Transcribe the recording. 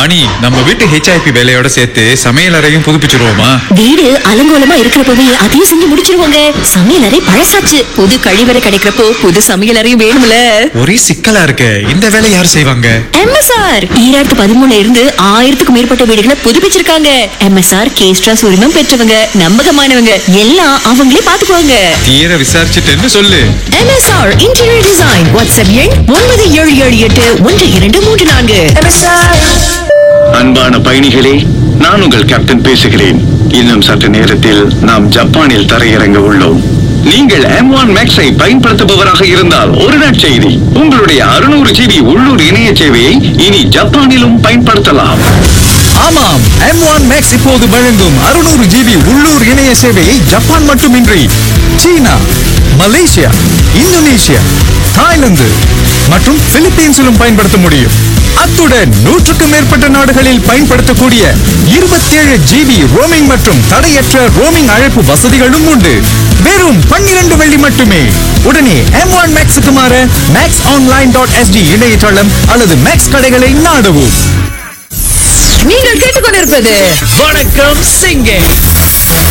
வாணி நம்ம வீட்டு ஹெச்ஐபி வேலையோட சேர்த்து சமையல் அறையும் புதுப்பிச்சிருவோமா வீடு அலங்கோலமா இருக்கிறப்பவே அதையும் செஞ்சு முடிச்சிருவாங்க சமையலறை பழசாச்சு புது கழிவறை கிடைக்கிறப்போ புது சமையலறையும் வேணும்ல ஒரே சிக்கலா இருக்கு இந்த வேலை யார் செய்வாங்க எம்எஸ்ஆர் ஈராயிரத்து பதிமூணுல இருந்து ஆயிரத்துக்கும் மேற்பட்ட வீடுகளை புதுப்பிச்சிருக்காங்க எம்எஸ்ஆர் கேஸ்ட்ராஸ் உரிமம் பெற்றவங்க நம்பகமானவங்க எல்லாம் அவங்களே பாத்துக்குவாங்க தீர விசாரிச்சுட்டேன்னு சொல்லு எம்எஸ்ஆர் இன்டீரியர் டிசைன் வாட்ஸ்அப் எண் ஒன்பது ஏழு ஏழு எட்டு ஒன்று இரண்டு மூன்று நான்கு அன்பான பயணிகளே நான் உங்கள் கேப்டன் பேசுகிறேன் இன்னும் சற்று நேரத்தில் நாம் ஜப்பானில் தரையிறங்க உள்ளோம் நீங்கள் எம் ஒன் மேக்ஸை பயன்படுத்துபவராக இருந்தால் ஒரு நற்செய்தி உங்களுடைய அறுநூறு ஜிபி உள்ளூர் இணைய சேவையை இனி ஜப்பானிலும் பயன்படுத்தலாம் ஆமாம் M1 Max இப்போது வழங்கும் 600 ஜிபி உள்ளூர் இணைய சேவையை ஜப்பான் மட்டுமின்றி சீனா மலேசியா இந்தோனேஷியா தாய்லாந்து மற்றும் பிலிப்பீன்ஸிலும் பயன்படுத்த முடியும் அத்துடன் நூற்றுக்கும் மேற்பட்ட நாடுகளில் பயன்படுத்தக்கூடிய 27 ஜிபி ரோமிங் மற்றும் தடையற்ற ரோமிங் அழைப்பு வசதிகளும் உண்டு வெறும் 12 வெள்ளி மட்டுமே உடனே M1 Maxக்கு மாற மேக்ஸ் ஆன்லைன் டாட் எஸ்டி இணையதளம் அல்லது மேக்ஸ் கடைகளை நாடவும் நீங்கள் கேட்டுக்கொண்டிருப்பது வணக்கம் சிங்கே